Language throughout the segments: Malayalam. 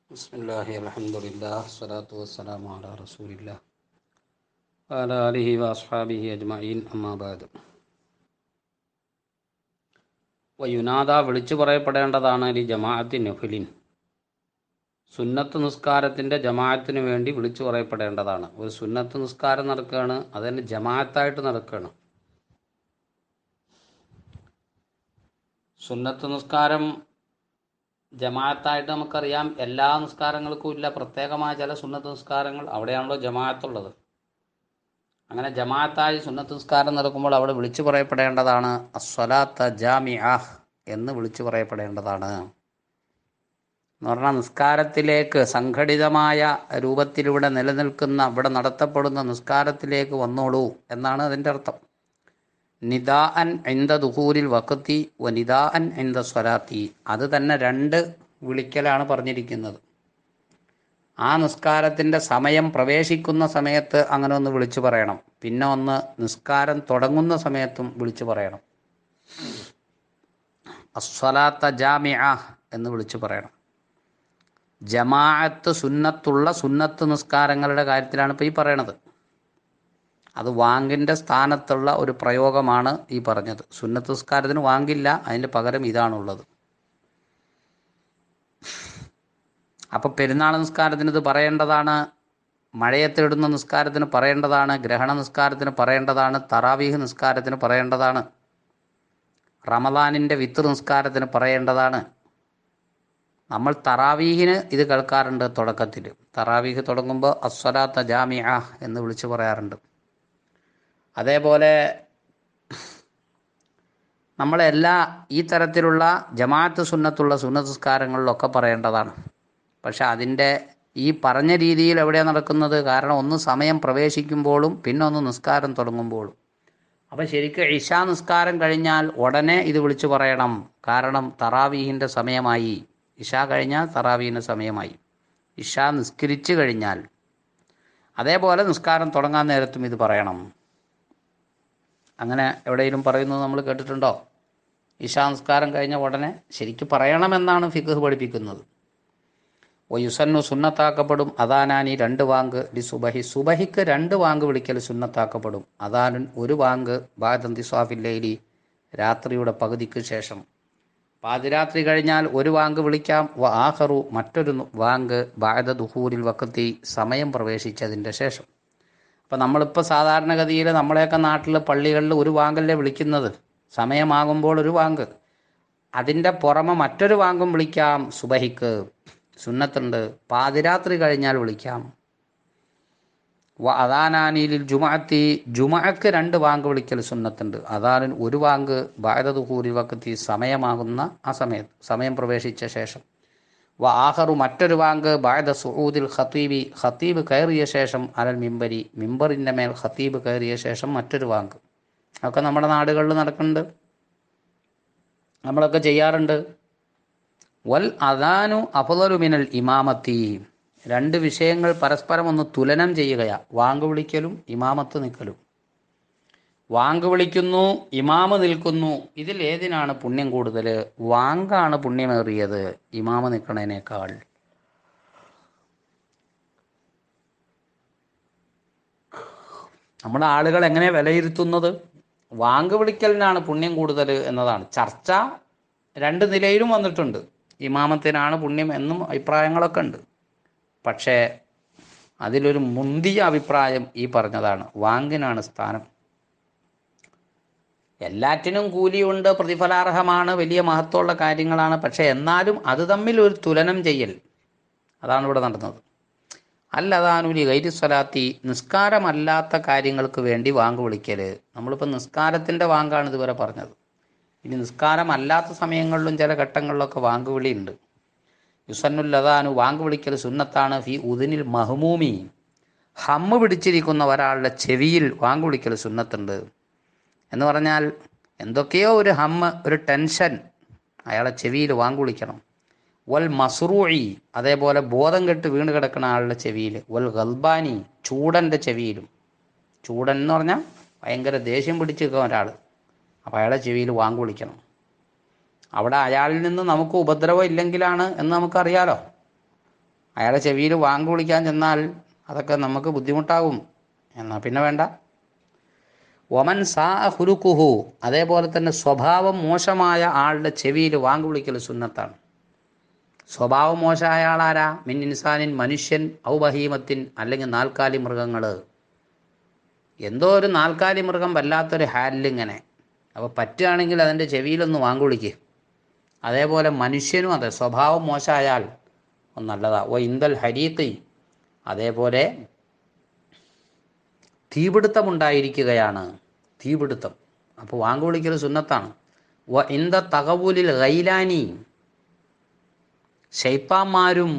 بسم الله الحمد لله الصلاة والسلام على رسول الله وعلى آله وأصحابه أجمعين أما بعد വയുനാദ വിളിച്ചു പറയപ്പെടേണ്ടതാണ് ലി ജമാഅത്തി നഫിലിൻ സുന്നത്ത് നിസ്കാരത്തിൻ്റെ ജമാഅത്തിന് വേണ്ടി വിളിച്ചു പറയപ്പെടേണ്ടതാണ് ഒരു സുന്നത്ത് നിസ്കാരം നടക്കുകയാണ് അതന്നെ ജമാഅത്തായിട്ട് നടക്കുകയാണ് സുന്നത്ത് നിസ്കാരം ജമാഅത്തായിട്ട് നമുക്കറിയാം എല്ലാ നിസ്കാരങ്ങൾക്കും ഇല്ല പ്രത്യേകമായ ചില സുന്നത്ത് നിസ്കാരങ്ങൾ അവിടെയാണല്ലോ ജമാഅത്തുള്ളത് അങ്ങനെ ജമാഅത്തായി സുന്നത്ത് നിസ്കാരം നടക്കുമ്പോൾ അവിടെ വിളിച്ചു പറയപ്പെടേണ്ടതാണ് അസ്വലാത്ത ജാമിഅ എന്ന് വിളിച്ചു പറയപ്പെടേണ്ടതാണ് എന്ന് പറഞ്ഞാൽ നിസ്കാരത്തിലേക്ക് സംഘടിതമായ രൂപത്തിലൂടെ നിലനിൽക്കുന്ന ഇവിടെ നടത്തപ്പെടുന്ന നിസ്കാരത്തിലേക്ക് വന്നോളൂ എന്നാണ് അതിൻ്റെ അർത്ഥം നിദാ അൻ എന്ത ദുഹൂരിൽ വക്കത്തി വ നിദാ അൻ എന്ത സ്വലാത്തി അത് തന്നെ രണ്ട് വിളിക്കലാണ് പറഞ്ഞിരിക്കുന്നത് ആ നിസ്കാരത്തിൻ്റെ സമയം പ്രവേശിക്കുന്ന സമയത്ത് അങ്ങനെ ഒന്ന് വിളിച്ചു പറയണം പിന്നെ ഒന്ന് നിസ്കാരം തുടങ്ങുന്ന സമയത്തും വിളിച്ചു പറയണം അസ്വലാത്ത ജാമിഅ എന്ന് വിളിച്ചു പറയണം ജമാഅത്ത് സുന്നത്തുള്ള സുന്നത്ത് നിസ്കാരങ്ങളുടെ കാര്യത്തിലാണ് ഇപ്പോൾ ഈ പറയണത് അത് വാങ്കിൻ്റെ സ്ഥാനത്തുള്ള ഒരു പ്രയോഗമാണ് ഈ പറഞ്ഞത് സുന്നത്ത് നിസ്കാരത്തിന് വാങ്കില്ല അതിൻ്റെ പകരം ഇതാണുള്ളത് അപ്പോൾ പെരുന്നാൾ നിസ്കാരത്തിന് ഇത് പറയേണ്ടതാണ് മഴയത്തിടുന്ന നിസ്കാരത്തിന് പറയേണ്ടതാണ് ഗ്രഹണ നിസ്കാരത്തിന് പറയേണ്ടതാണ് തറാവീഹ് നിസ്കാരത്തിന് പറയേണ്ടതാണ് റമദാനിൻ്റെ വിത്ത് നിസ്കാരത്തിന് പറയേണ്ടതാണ് നമ്മൾ തറാവീഹിന് ഇത് കേൾക്കാറുണ്ട് തുടക്കത്തിൽ തറാവീഹ് തുടങ്ങുമ്പോൾ അസ്വലാത്ത ജാമിഅ എന്ന് വിളിച്ചു പറയാറുണ്ട് അതേപോലെ നമ്മളെല്ലാ ഈ തരത്തിലുള്ള ജമാഅത്ത് സുന്നത്തുള്ള സുന്നത്ത് നിസ്കാരങ്ങളിലൊക്കെ പറയേണ്ടതാണ് പക്ഷെ അതിൻ്റെ ഈ പറഞ്ഞ രീതിയിൽ എവിടെയാണ് നടക്കുന്നത് കാരണം ഒന്ന് സമയം പ്രവേശിക്കുമ്പോഴും പിന്നെ ഒന്ന് നിസ്കാരം തുടങ്ങുമ്പോഴും അപ്പം ശരിക്കും ഇഷാ നിസ്കാരം കഴിഞ്ഞാൽ ഉടനെ ഇത് വിളിച്ചു പറയണം കാരണം തറാവീഹിൻ്റെ സമയമായി ഇഷ കഴിഞ്ഞാൽ തറാവീഹിൻ്റെ സമയമായി ഇഷ നിസ്കരിച്ചു കഴിഞ്ഞാൽ അതേപോലെ നിസ്കാരം തുടങ്ങാൻ നേരത്തും ഇത് പറയണം അങ്ങനെ എവിടെയെങ്കിലും പറയുന്നത് നമ്മൾ കേട്ടിട്ടുണ്ടോ ഇഷാ നിസ്കാരം കഴിഞ്ഞ ഉടനെ ശരിക്കും പറയണമെന്നാണ് ഫിഖ് പഠിപ്പിക്കുന്നത് ഒയുസന്നു സുന്നത്താക്കപ്പെടും അദാനാനി രണ്ട് വാങ്ക് ലി സുബഹി സുബഹിക്ക് രണ്ട് വാങ്ക് വിളിക്കൽ സുന്നത്താക്കപ്പെടും അദാനുൻ ഒരു വാങ്ക് ബാദന്തി സ്വാഫില്ലയിലി രാത്രിയുടെ പകുതിക്ക് ശേഷം പാതിരാത്രി കഴിഞ്ഞാൽ ഒരു വാങ്ക് വിളിക്കാം വ ആഹറു മറ്റൊരു വാങ്ക് ബാദ ദുഹൂരിൽ വക്കത്തി സമയം പ്രവേശിച്ചതിൻ്റെ ശേഷം അപ്പം നമ്മളിപ്പോൾ സാധാരണഗതിയിൽ നമ്മളെയൊക്കെ നാട്ടിൽ പള്ളികളിൽ ഒരു വാങ്കല്ലേ വിളിക്കുന്നത് സമയമാകുമ്പോൾ ഒരു വാങ്ക് അതിൻ്റെ പുറമെ മറ്റൊരു വാങ്കും വിളിക്കാം സുബഹിക്ക് സുന്നത്തുണ്ട് പാതിരാത്രി കഴിഞ്ഞാൽ വിളിക്കാം വ അദാനാനിയിൽ ജുമാഅത്തി ജുമാഅക്ക് രണ്ട് വാങ്ക് വിളിക്കൽ സുന്നത്തുണ്ട് അദാനിൽ ഒരു വാങ്ക് ബാധതുഹൂരി വക്കത്തി സമയമാകുന്ന ആ സമയത്ത് സമയം പ്രവേശിച്ച ശേഷം വ ആഹറു മറ്റൊരു വാങ്ക് ബാദ സുഹൂദിൽ ഖത്തീബി ഖത്തീബ് കയറിയ ശേഷം അലൽ മിമ്പരി മിമ്പറിൻ്റെ മേൽ ഖത്തീബ് കയറിയ ശേഷം മറ്റൊരു വാങ്ക് അതൊക്കെ നമ്മുടെ നാടുകളിൽ നടക്കുന്നുണ്ട് നമ്മളൊക്കെ ചെയ്യാറുണ്ട് വൽ അദാനു അഫദലു മിനൽ ഇമാമത്തി രണ്ട് വിഷയങ്ങൾ പരസ്പരം ഒന്ന് തുലനം ചെയ്യുകയാ വാങ്ക് വിളിക്കലും ഇമാമത്ത് നിൽക്കലും വാങ്ക് വിളിക്കുന്നു ഇമാമ് നിൽക്കുന്നു ഇതിൽ ഏതിനാണ് പുണ്യം കൂടുതൽ വാങ്കാണ് പുണ്യമേറിയത് ഇമാമ നിൽക്കണതിനേക്കാൾ നമ്മുടെ ആളുകൾ എങ്ങനെ വിലയിരുത്തുന്നത് വാങ്ക് വിളിക്കലിനാണ് പുണ്യം കൂടുതൽ എന്നതാണ് ചർച്ച രണ്ട് നിലയിലും വന്നിട്ടുണ്ട് ഇമാമത്തിനാണ് പുണ്യം എന്നും അഭിപ്രായങ്ങളൊക്കെ ഉണ്ട് പക്ഷേ അതിലൊരു മുന്തിയ അഭിപ്രായം ഈ പറഞ്ഞതാണ് വാങ്കിനാണ് സ്ഥാനം എല്ലാറ്റിനും കൂലിയുണ്ട് പ്രതിഫലാർഹമാണ് വലിയ മഹത്വമുള്ള കാര്യങ്ങളാണ് പക്ഷെ എന്നാലും അത് തമ്മിൽ ഒരു തുലനം ചെയ്യൽ അതാണ് ഇവിടെ നടന്നത് അല്ലതാനുലി ഗൈരി സ്വലാത്തി നിസ്കാരമല്ലാത്ത കാര്യങ്ങൾക്ക് വേണ്ടി വാങ്ക് വിളിക്കൽ നമ്മളിപ്പോൾ നിസ്കാരത്തിൻ്റെ വാങ്കാണ് ഇതുവരെ പറഞ്ഞത് ഇനി നിസ്കാരമല്ലാത്ത സമയങ്ങളിലും ചില ഘട്ടങ്ങളിലൊക്കെ വാങ്ക് വിളിയുണ്ട് യുസന്നുല്ലതാനു വാങ്ക് വിളിക്കൽ സുന്നത്താണ് ഫി ഉദിനിൽ മഹ്മൂമി ഹമ്മ് പിടിച്ചിരിക്കുന്ന ഒരാളുടെ ചെവിയിൽ വാങ്ക് വിളിക്കൽ സുന്നത്തുണ്ട് എന്ന് പറഞ്ഞാൽ എന്തൊക്കെയോ ഒരു ഹമ്മ് ഒരു ടെൻഷൻ അയാളെ ചെവിയിൽ വാങ്ക് വിളിക്കണം വൽ മസ്റൂയി അതേപോലെ ബോധം കെട്ട് വീണ് കിടക്കുന്ന ആളുടെ ചെവിയിൽ വൽ ഗൽബാനി ചൂടൻ്റെ ചെവിയിലും ചൂടൻ എന്ന് പറഞ്ഞാൽ ഭയങ്കര ദേഷ്യം പിടിച്ചിരിക്കുന്ന ഒരാൾ അപ്പോൾ അയാളെ ചെവിയിൽ വാങ്ക് വിളിക്കണം അവിടെ അയാളിൽ നിന്ന് നമുക്ക് ഉപദ്രവം ഇല്ലെങ്കിലാണ് എന്ന് നമുക്കറിയാലോ അയാളെ ചെവിയിൽ വാങ്ക് വിളിക്കാൻ ചെന്നാൽ അതൊക്കെ നമുക്ക് ബുദ്ധിമുട്ടാകും എന്നാൽ പിന്നെ വേണ്ട ഒമൻ സാ ഹുരുക്കുഹു അതേപോലെ തന്നെ സ്വഭാവം മോശമായ ആളുടെ ചെവിയിൽ വാങ്ക് വിളിക്കൽ സുന്നത്താണ് സ്വഭാവം മോശമായ ആളാരാ മിൻ ഇൻസാനിൻ മനുഷ്യൻ ഔ ബഹീമത്തിൻ അല്ലെങ്കിൽ നാൽക്കാലി മൃഗങ്ങൾ എന്തോ ഒരു നാൽക്കാലി മൃഗം വല്ലാത്തൊരു ഹാലിലിങ്ങനെ അപ്പോൾ പറ്റുകയാണെങ്കിൽ അതിൻ്റെ ചെവിയിലൊന്ന് വാങ്ക് വിളിക്കുക അതേപോലെ മനുഷ്യനും അതെ സ്വഭാവം മോശമായാൽ നല്ലതാ ഓ ഇന്ദൽ ഹരീത്തി അതേപോലെ തീപിടുത്തമുണ്ടായിരിക്കുകയാണ് തീപിടുത്തം അപ്പോൾ വാങ്ക് വിളിക്കൽ സുന്നത്താണ് വ ഇന്ദ തകവൂലിൽ ഗൈലാനി ശൈപ്പാന്മാരും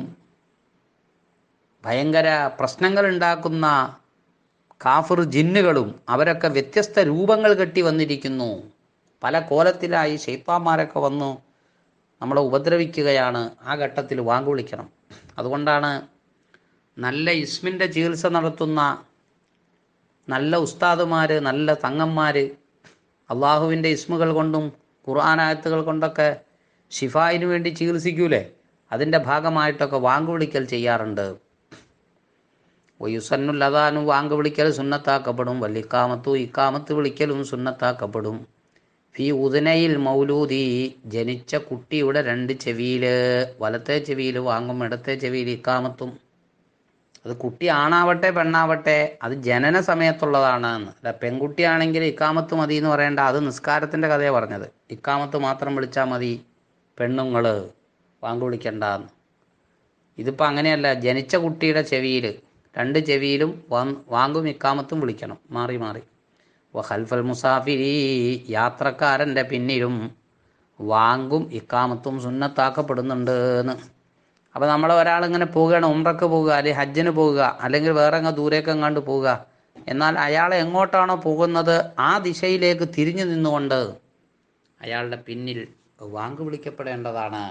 ഭയങ്കര പ്രശ്നങ്ങൾ ഉണ്ടാക്കുന്ന കാഫിർ ജിന്നുകളും അവരൊക്കെ വ്യത്യസ്ത രൂപങ്ങൾ കെട്ടി വന്നിരിക്കുന്നു പല കോലത്തിലായി ശൈത്താന്മാരൊക്കെ വന്നു നമ്മളെ ഉപദ്രവിക്കുകയാണ് ആ ഘട്ടത്തിൽ വാങ്ക് വിളിക്കണം അതുകൊണ്ടാണ് നല്ല ഇസ്മിൻ്റെ ചികിത്സ നടത്തുന്ന നല്ല ഉസ്താദുമാർ നല്ല തങ്ങന്മാർ അള്ളാഹുവിൻ്റെ ഇസ്മുകൾ കൊണ്ടും ഖുർആാനായത്തുകൾ കൊണ്ടൊക്കെ ഷിഫായിന് വേണ്ടി ചികിത്സിക്കൂലേ അതിൻ്റെ ഭാഗമായിട്ടൊക്കെ വാങ്ക് വിളിക്കൽ ചെയ്യാറുണ്ട് ഒയുസന്നുൽ അതാനും വാങ്ക് വിളിക്കൽ സുന്നത്താക്കപ്പെടും വല്ലിക്കാമത്തു ഇക്കാമത്ത് വിളിക്കലും സുന്നത്താക്കപ്പെടും ഫി ഉദനയിൽ മൗലൂദി ജനിച്ച കുട്ടിയുടെ രണ്ട് ചെവിയിൽ വലത്തെ ചെവിയിൽ വാങ്ങും ഇടത്തെ ചെവിയിൽ ഇക്കാമത്തും അത് കുട്ടി ആണാവട്ടെ പെണ്ണാവട്ടെ അത് ജനന സമയത്തുള്ളതാണ് എന്ന് അല്ല പെൺകുട്ടിയാണെങ്കിൽ ഇക്കാമത്ത് മതി എന്ന് പറയേണ്ട അത് നിസ്കാരത്തിൻ്റെ കഥയാണ് പറഞ്ഞത് ഇക്കാമത്ത് മാത്രം വിളിച്ചാൽ മതി പെണ്ണുങ്ങൾ വാങ്ക് വിളിക്കണ്ടെന്ന് ഇതിപ്പോൾ അങ്ങനെയല്ല ജനിച്ച കുട്ടിയുടെ ചെവിയിൽ രണ്ട് ചെവിയിലും വാങ്കും ഇക്കാമത്തും വിളിക്കണം മാറി മാറി വഹൽഫൽ മുസാഫിരി യാത്രക്കാരൻ്റെ പിന്നിലും വാങ്കും ഇക്കാമത്തും സുന്നത്താക്കപ്പെടുന്നുണ്ട് എന്ന് അപ്പോൾ നമ്മൾ ഒരാളിങ്ങനെ പോവുകയാണ് ഉംറക്ക് പോവുക അല്ലെങ്കിൽ ഹജ്ജിന് പോവുക അല്ലെങ്കിൽ വേറെ അങ്ങ് ദൂരേക്ക് എങ്ങാണ്ട് പോവുക എന്നാൽ അയാൾ എങ്ങോട്ടാണോ പോകുന്നത് ആ ദിശയിലേക്ക് തിരിഞ്ഞു നിന്നുകൊണ്ട് അയാളുടെ പിന്നിൽ വാങ്ക് വിളിക്കപ്പെടേണ്ടതാണ്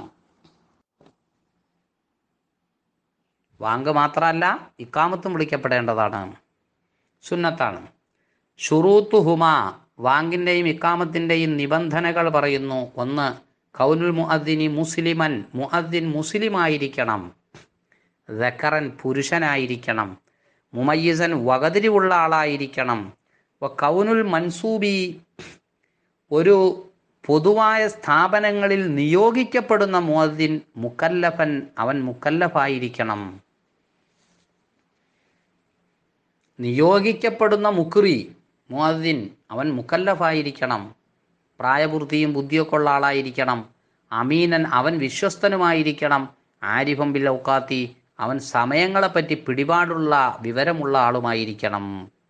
വാങ്ക് മാത്രമല്ല ഇക്കാമത്തും വിളിക്കപ്പെടേണ്ടതാണ് സുന്നത്താണ് ഷുറൂത്തു ഹുമ വാങ്കിൻ്റെയും ഇക്കാമത്തിൻ്റെയും നിബന്ധനകൾ പറയുന്നു ഒന്ന് കൗലുൽ മുഅദ്ദിനി മുസ്ലിമൻ മുഅദ്ദിൻ മുസ്ലിമായിരിക്കണം ദക്കറൻ പുരുഷനായിരിക്കണം മുമയ്യസൻ വകതിരിവുള്ള ആളായിരിക്കണം വ കൗനുൽ മൻസൂബി ഒരു പൊതുവായ സ്ഥാപനങ്ങളിൽ നിയോഗിക്കപ്പെടുന്ന മുഅദ്ദിൻ മുക്കല്ലഫൻ അവൻ മുക്കല്ലഫായിരിക്കണം നിയോഗിക്കപ്പെടുന്ന മുക്രി മുഅദ്ദിൻ അവൻ മുക്കല്ലഫായിരിക്കണം പ്രായപൂർത്തിയും ബുദ്ധിയൊക്കെ ഉള്ള ആളായിരിക്കണം അമീനൻ അവൻ വിശ്വസ്തനുമായിരിക്കണം ആരിഫം ബിൽ ഔക്കാത്തി അവൻ സമയങ്ങളെപ്പറ്റി പിടിപാടുള്ള വിവരമുള്ള ആളുമായിരിക്കണം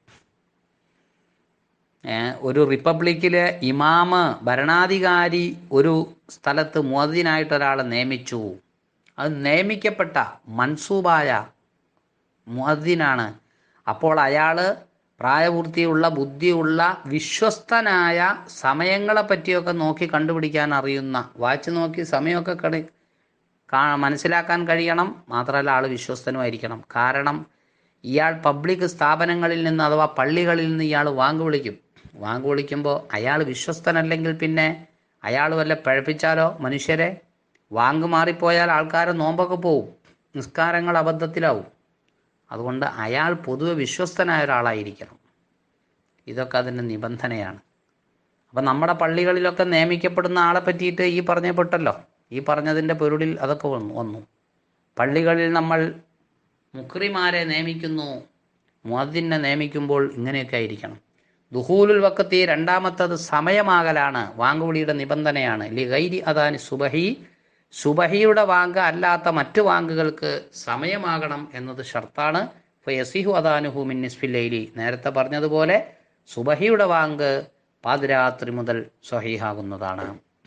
ഒരു റിപ്പബ്ലിക്കിലെ ഇമാമ് ഭരണാധികാരി ഒരു സ്ഥലത്ത് മുഅദ്ദിനായിട്ട് ഒരാളെ നിയമിച്ചു അത് നിയമിക്കപ്പെട്ട മൻസൂബായ മുഅദ്ദിനാണ് അപ്പോൾ അയാൾ പ്രായപൂർത്തിയുള്ള ബുദ്ധിയുള്ള വിശ്വസ്തനായ സമയങ്ങളെ പറ്റിയൊക്കെ നോക്കി കണ്ടുപിടിക്കാൻ അറിയുന്ന വാച്ച് നോക്കി സമയമൊക്കെ കടി കാ മനസ്സിലാക്കാൻ കഴിയണം മാത്രമല്ല ആൾ വിശ്വസ്തനുമായിരിക്കണം കാരണം ഇയാൾ പബ്ലിക് സ്ഥാപനങ്ങളിൽ നിന്ന് അഥവാ പള്ളികളിൽ നിന്ന് ഇയാൾ വാങ്ക് വിളിക്കും വാങ്ക് വിളിക്കുമ്പോൾ അയാൾ വിശ്വസ്തനല്ലെങ്കിൽ പിന്നെ അയാൾ വല്ല പഴപ്പിച്ചാലോ മനുഷ്യരെ വാങ്ക് മാറിപ്പോയാൽ ആൾക്കാരെ നോമ്പൊക്കെ പോവും നിസ്കാരങ്ങൾ അബദ്ധത്തിലാവും അതുകൊണ്ട് അയാൾ പൊതുവെ വിശ്വസ്തനായ ഒരാളായിരിക്കണം ഇതൊക്കെ അതിൻ്റെ നിബന്ധനയാണ് അപ്പം നമ്മുടെ പള്ളികളിലൊക്കെ നിയമിക്കപ്പെടുന്ന ആളെ പറ്റിയിട്ട് ഈ പറഞ്ഞപ്പെട്ടല്ലോ ഈ പറഞ്ഞതിൻ്റെ പൊരുളിൽ അതൊക്കെ വന്നു വന്നു പള്ളികളിൽ നമ്മൾ മുക്രിമാരെ നിയമിക്കുന്നു മുഅദ്ദിനെ നിയമിക്കുമ്പോൾ ഇങ്ങനെയൊക്കെ ആയിരിക്കണം ദുഹൂലുൽ വക്കത്തി രണ്ടാമത്തത് സമയമാകലാണ് വാങ്കുവിളിയുടെ നിബന്ധനയാണ് ലി ഗൈരി അതാനി സുബഹി സുബഹിയുടെ വാങ്ക് അല്ലാത്ത മറ്റു വാങ്കുകൾക്ക് സമയമാകണം എന്നത് ഷർത്താണ് ഫയസിഹു അദാനുഹു മിൻ നിസ്ഫില്ലൈലി നേരത്തെ പറഞ്ഞതുപോലെ സുബഹിയുടെ വാങ്ക് പാതിരാത്രി മുതൽ സ്വഹീഹാകുന്നതാണ്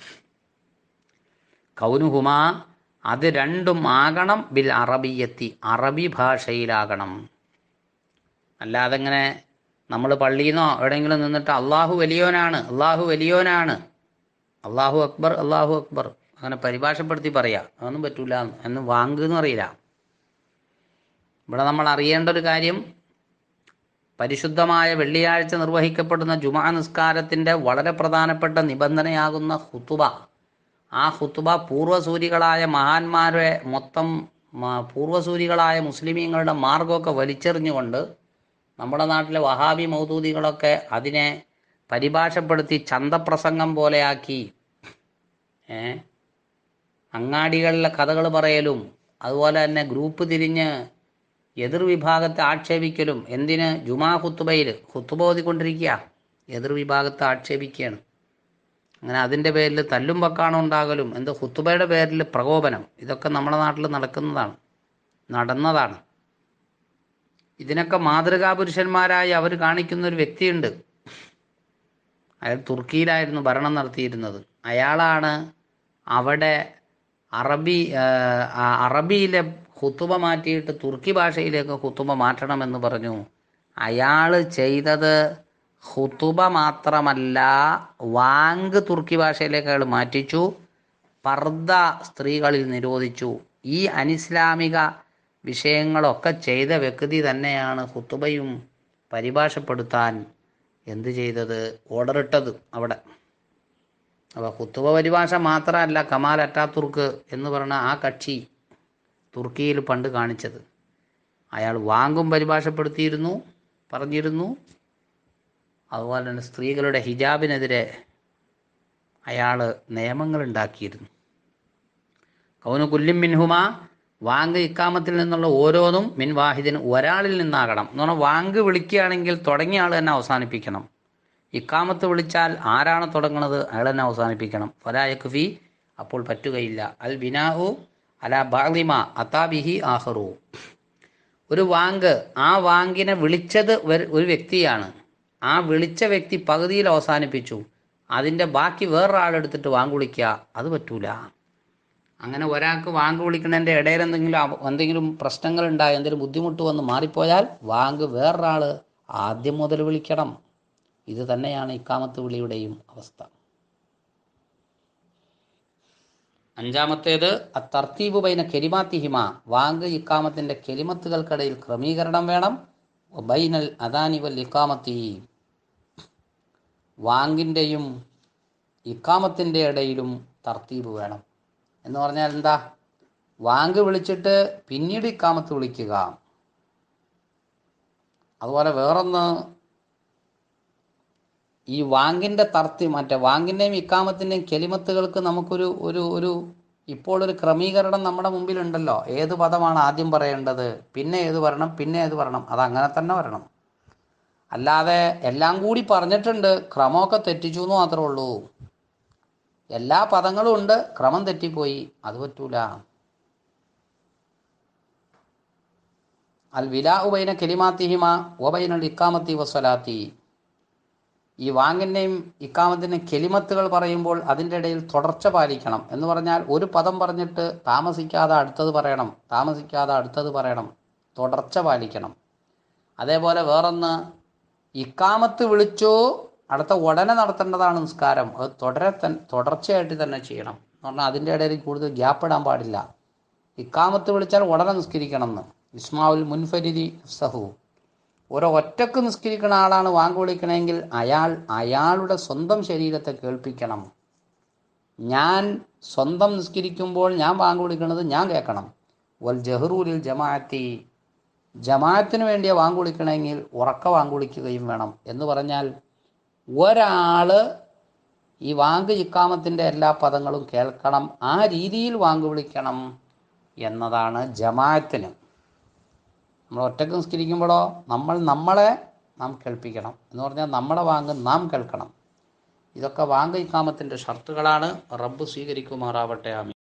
കൗനുഹുമാ അത് രണ്ടും ആകണം ബിൽ അറബിയത്തി അറബി ഭാഷയിലാകണം അല്ലാതെ ഇങ്ങനെ നമ്മൾ പള്ളിയിൽ നിന്നോ എവിടെയെങ്കിലും നിന്നിട്ട് അള്ളാഹു വലിയോനാണ് അള്ളാഹു വലിയോനാണ് അള്ളാഹു അക്ബർ അള്ളാഹു അക്ബർ അങ്ങനെ പരിഭാഷപ്പെടുത്തി പറയാം അതൊന്നും പറ്റൂല എന്ന് വാങ്ങുന്നു അറിയില്ല ഇവിടെ നമ്മൾ അറിയേണ്ട ഒരു കാര്യം പരിശുദ്ധമായ വെള്ളിയാഴ്ച നിർവഹിക്കപ്പെടുന്ന ജുമാ നിസ്കാരത്തിൻ്റെ വളരെ പ്രധാനപ്പെട്ട നിബന്ധനയാകുന്ന ഹുത്തുബ ആ ഹുത്തുബ പൂർവ്വസൂരികളായ മഹാന്മാരെ മൊത്തം മ- പൂർവ്വസൂരികളായ മുസ്ലിമീങ്ങളുടെ മാർഗമൊക്കെ വലിച്ചെറിഞ്ഞുകൊണ്ട് നമ്മുടെ നാട്ടിലെ വഹാബി മൗദൂദികളൊക്കെ അതിനെ പരിഭാഷപ്പെടുത്തി ചന്തപ്രസംഗം പോലെയാക്കി ഏ അങ്ങാടികളിലെ കഥകൾ പറയലും അതുപോലെ തന്നെ ഗ്രൂപ്പ് തിരിഞ്ഞ് എതിർ വിഭാഗത്തെ ആക്ഷേപിക്കലും എന്തിന് ജുമാ ഹുത്തുബയിൽ ഹുത്തുബ ഓതിക്കൊണ്ടിരിക്കുക എതിർ വിഭാഗത്തെ ആക്ഷേപിക്കുകയാണ് അങ്ങനെ അതിൻ്റെ പേരിൽ തല്ലും പക്കാണും ഉണ്ടാകലും എന്ത് ഹുത്തുബയുടെ പേരിൽ പ്രകോപനം ഇതൊക്കെ നമ്മുടെ നാട്ടിൽ നടക്കുന്നതാണ് നടന്നതാണ് ഇതിനൊക്കെ മാതൃകാ പുരുഷന്മാരായി അവർ കാണിക്കുന്ന ഒരു വ്യക്തിയുണ്ട് അയാൾ തുർക്കിയിലായിരുന്നു ഭരണം നടത്തിയിരുന്നത് അയാളാണ് അവിടെ അറബി ആ, ആ, അറബിയിലെ ഹുത്തുബ മാറ്റിയിട്ട് തുർക്കി ഭാഷയിലേക്ക് ഹുത്തുബ മാറ്റണമെന്ന് പറഞ്ഞു അയാൾ ചെയ്തത് ഹുത്തുബ മാത്രമല്ല വാങ്ക് തുർക്കി ഭാഷയിലേക്ക് അയാൾ മാറ്റിച്ചു പർദ്ദ സ്ത്രീകളിൽ നിരോധിച്ചു ഈ അനിസ്ലാമിക വിഷയങ്ങളൊക്കെ ചെയ്ത വ്യക്തി തന്നെയാണ് ഹുത്തുബയും പരിഭാഷപ്പെടുത്താൻ എന്ത് ചെയ്തത് ഓർഡർ ഇട്ടത് അവിടെ അപ്പോൾ ഹുത്തുബ പരിഭാഷ മാത്രമല്ല കമാൽ അറ്റാത്തുർക്ക് എന്ന് പറഞ്ഞ ആ കക്ഷി തുർക്കിയിൽ പണ്ട് കാണിച്ചത് അയാൾ വാങ്കും പരിഭാഷപ്പെടുത്തിയിരുന്നു പറഞ്ഞിരുന്നു അതുപോലെ തന്നെ സ്ത്രീകളുടെ ഹിജാബിനെതിരെ അയാൾ നിയമങ്ങൾ ഉണ്ടാക്കിയിരുന്നു കൗനു കുല്ലിം മിൻഹുമ വാങ്ക് ഇക്കാമത്തിൽ നിന്നുള്ള ഓരോന്നും മിൻ വാഹിദിന് ഒരാളിൽ നിന്നാകണം എന്ന് പറഞ്ഞാൽ വാങ്ക് വിളിക്കുകയാണെങ്കിൽ തുടങ്ങിയ ആൾ തന്നെ അവസാനിപ്പിക്കണം ഇക്കാമത്ത് വിളിച്ചാൽ ആരാണ് തുടങ്ങുന്നത് അയാൾ തന്നെ അവസാനിപ്പിക്കണം ഫലായക്കുഫി അപ്പോൾ പറ്റുകയില്ല അൽ ബിനാഹു അല ബാലിമ അതാബിഹി ആഹറു ഒരു വാങ്ക് ആ വാങ്കിനെ വിളിച്ചത് ഒരു- ഒരു വ്യക്തിയാണ് ആ വിളിച്ച വ്യക്തി പകുതിയിൽ അവസാനിപ്പിച്ചു അതിൻ്റെ ബാക്കി വേറൊരാളെടുത്തിട്ട് വാങ്ക് വിളിക്കുക അത് പറ്റൂല അങ്ങനെ ഒരാൾക്ക് വാങ്ക് വിളിക്കുന്നതിൻ്റെ ഇടയിൽ എന്തെങ്കിലും അവ- എന്തെങ്കിലും പ്രശ്നങ്ങൾ ഉണ്ടായി എന്തെങ്കിലും ബുദ്ധിമുട്ട് വന്ന് മാറിപ്പോയാൽ വാങ്ക് വേറൊരാൾ ആദ്യം മുതൽ വിളിക്കണം ഇത് തന്നെയാണ് ഇക്കാമത്ത് വിളിയുടെയും അവസ്ഥ അഞ്ചാമത്തേത് തർത്തീബ് ബൈന കെലിമാത്തിഹിമ വാങ്ക് ഇക്കാമത്തിന്റെ കെലിമത്തുകൾക്കിടയിൽ ക്രമീകരണം വേണം ബൈനൽ അദാനി വൽ ഇക്കാമത്തി വാങ്കിൻ്റെയും ഇക്കാമത്തിൻ്റെ ഇടയിലും തർത്തീബ് വേണം എന്ന് പറഞ്ഞാൽ എന്താ വാങ്ക് വിളിച്ചിട്ട് പിന്നീട് ഇക്കാമത്ത് വിളിക്കുക അതുപോലെ വേറൊന്ന് ഈ വാങ്കിൻ്റെ തർത്തി മറ്റേ വാങ്കിൻ്റെയും ഇക്കാമത്തിൻ്റെയും കെലിമത്തുകൾക്ക് നമുക്കൊരു ഒരു ഒരു ഇപ്പോൾ ഒരു ക്രമീകരണം നമ്മുടെ മുമ്പിലുണ്ടല്ലോ ഏത് പദമാണ് ആദ്യം പറയേണ്ടത് പിന്നെ ഏത് പറയണം പിന്നെ ഏത് പറയണം അത് അങ്ങനെ തന്നെ വരണം അല്ലാതെ എല്ലാം കൂടി പറഞ്ഞിട്ടുണ്ട് ക്രമമൊക്കെ തെറ്റിച്ചു എന്ന് മാത്രമേ ഉള്ളൂ എല്ലാ പദങ്ങളും ഉണ്ട് ക്രമം തെറ്റിപ്പോയി അത് പറ്റൂല അൽ വിലാ ഉബൈന കെലിമാത്തിഹിമ ഒബൈനൽ ഇക്കാമത്തി വസ്വലാത്തി ഈ വാങ്ങിൻ്റെയും ഇക്കാമത്തിൻ്റെയും കെലിമത്തുകൾ പറയുമ്പോൾ അതിൻ്റെ ഇടയിൽ തുടർച്ച പാലിക്കണം എന്ന് പറഞ്ഞാൽ ഒരു പദം പറഞ്ഞിട്ട് താമസിക്കാതെ അടുത്തത് പറയണം താമസിക്കാതെ അടുത്തത് പറയണം തുടർച്ച പാലിക്കണം അതേപോലെ വേറൊന്ന് ഇക്കാമത്ത് വിളിച്ചു അടുത്ത ഉടനെ നടത്തേണ്ടതാണ് നിസ്കാരം അത് തുടരെ തൻ തുടർച്ചയായിട്ട് തന്നെ ചെയ്യണം എന്ന് പറഞ്ഞാൽ അതിൻ്റെ ഇടയിൽ കൂടുതൽ ഗ്യാപ്പ് ഇടാൻ പാടില്ല ഇക്കാമത്ത് വിളിച്ചാൽ ഉടനെ നിസ്കരിക്കണം എന്ന് ഇസ്മാവുൽ മുൻഫരിദി സഹു ഓരോ ഒറ്റക്ക് നിസ്കരിക്കുന്ന ആളാണ് വാങ്ക് വിളിക്കണമെങ്കിൽ അയാൾ അയാളുടെ സ്വന്തം ശരീരത്തെ കേൾപ്പിക്കണം ഞാൻ സ്വന്തം നിസ്കരിക്കുമ്പോൾ ഞാൻ വാങ്ക് വിളിക്കുന്നത് ഞാൻ കേൾക്കണം വൽ ജഹറൂലിൽ ജമാഅത്തി ജമാഅത്തിന് വേണ്ടിയ വാങ്ക് വിളിക്കണമെങ്കിൽ ഉറക്ക വാങ്ക് വിളിക്കുകയും വേണം എന്ന് പറഞ്ഞാൽ ഒരാൾ ഈ വാങ്ക് ഇക്കാമത്തിൻ്റെ എല്ലാ പദങ്ങളും കേൾക്കണം ആ രീതിയിൽ വാങ്ക് വിളിക്കണം എന്നതാണ് ജമാഅത്തിന് നമ്മൾ ഒറ്റക്ക് നിസ്കരിക്കുമ്പോഴോ നമ്മൾ നമ്മളെ നാം കേൾപ്പിക്കണം എന്ന് പറഞ്ഞാൽ നമ്മുടെ വാങ്ക് നാം കേൾക്കണം ഇതൊക്കെ വാങ്ക് ഇക്കാമത്തിൻ്റെ ഷർത്തുകളാണ് റബ്ബ് സ്വീകരിക്കുമാറാവട്ടെ ആമീൻ